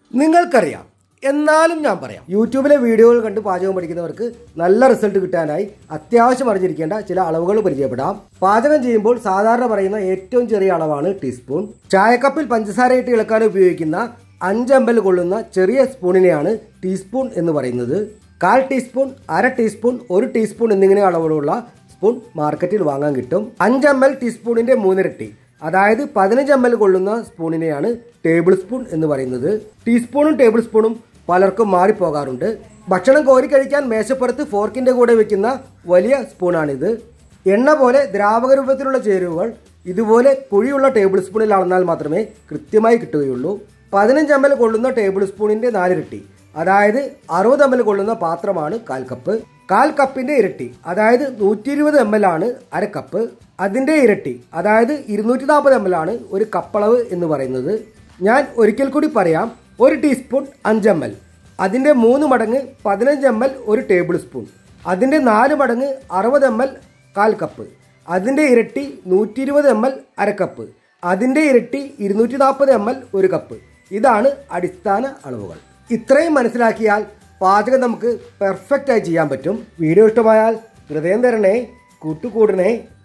നിങ്ങൾക്കറിയാം എന്നാലും ഞാൻ പറയാം യൂട്യൂബിലെ വീഡിയോകൾ കണ്ട് പാചകം പഠിക്കുന്നവർക്ക് നല്ല റിസൾട്ട് കിട്ടാനായി അത്യാവശ്യം അറിഞ്ഞിരിക്കേണ്ട ചില അളവുകൾ പരിചയപ്പെടാം പാചകം ചെയ്യുമ്പോൾ സാധാരണ പറയുന്ന ഏറ്റവും ചെറിയ അളവാണ് ടീസ്പൂൺ ചായക്കപ്പിൽ പഞ്ചസാരയിട്ട് ഇളക്കാൻ ഉപയോഗിക്കുന്ന അഞ്ചമ്പൽ കൊള്ളുന്ന ചെറിയ സ്പൂണിനെയാണ് ടീസ്പൂൺ എന്ന് പറയുന്നത് കാൽ ടീസ്പൂൺ അര ടീസ്പൂൺ ഒരു ടീസ്പൂൺ എന്നിങ്ങനെ അളവുകളുള്ള സ്പൂൺ മാർക്കറ്റിൽ വാങ്ങാൻ കിട്ടും അഞ്ച് എം എൽ ടീസ്പൂണിന്റെ മൂന്നിരട്ടി അതായത് പതിനഞ്ച് എം എൽ കൊള്ളുന്ന സ്പൂണിനെയാണ് ടേബിൾ സ്പൂൺ എന്ന് പറയുന്നത് ടീസ്പൂണും ടേബിൾ സ്പൂണും പലർക്കും മാറിപ്പോകാറുണ്ട് ഭക്ഷണം കോരി കഴിക്കാൻ മേശപ്പുറത്ത് ഫോർക്കിന്റെ കൂടെ വെക്കുന്ന വലിയ സ്പൂണാണിത് എണ്ണ പോലെ ദ്രാവക രൂപത്തിലുള്ള ചേരുവകൾ ഇതുപോലെ കുഴിയുള്ള ടേബിൾ സ്പൂണിൽ അളന്നാൽ മാത്രമേ കൃത്യമായി കിട്ടുകയുള്ളൂ പതിനഞ്ച് എം എൽ കൊള്ളുന്ന ടേബിൾ സ്പൂണിന്റെ നാലിരട്ടി അതായത് അറുപത് എം എൽ കൊള്ളുന്ന പാത്രമാണ് കാൽ കപ്പ് കാൽ കപ്പിന്റെ ഇരട്ടി അതായത് നൂറ്റി ഇരുപത് എം എൽ ആണ് അര കപ്പ് അതിന്റെ ഇരട്ടി അതായത് ഇരുന്നൂറ്റി നാൽപ്പത് എം എൽ ആണ് ഒരു കപ്പളവ് എന്ന് പറയുന്നത് ഞാൻ ഒരിക്കൽ കൂടി പറയാം ഒരു ടീസ്പൂൺ അഞ്ച് എം എൽ അതിന്റെ മൂന്ന് മടങ്ങ് പതിനഞ്ച് എം എൽ ഒരു ടേബിൾ സ്പൂൺ അതിന്റെ നാല് മടങ്ങ് അറുപത് എം എൽ കാൽ കപ്പ് അതിന്റെ ഇരട്ടി നൂറ്റി ഇരുപത് എം എൽ അര കപ്പ് അതിന്റെ ഇരട്ടി ഇരുന്നൂറ്റി നാൽപ്പത് എം എൽ ഒരു കപ്പ് ഇതാണ് അടിസ്ഥാന അളവുകൾ ഇത്രയും മനസ്സിലാക്കിയാൽ പാചകം നമുക്ക് പെർഫെക്റ്റ് ആയി ചെയ്യാൻ പറ്റും വീഡിയോ ഇഷ്ടമായാൽ ഹൃദയം തരണേ കൂട്ടുകൂടണേ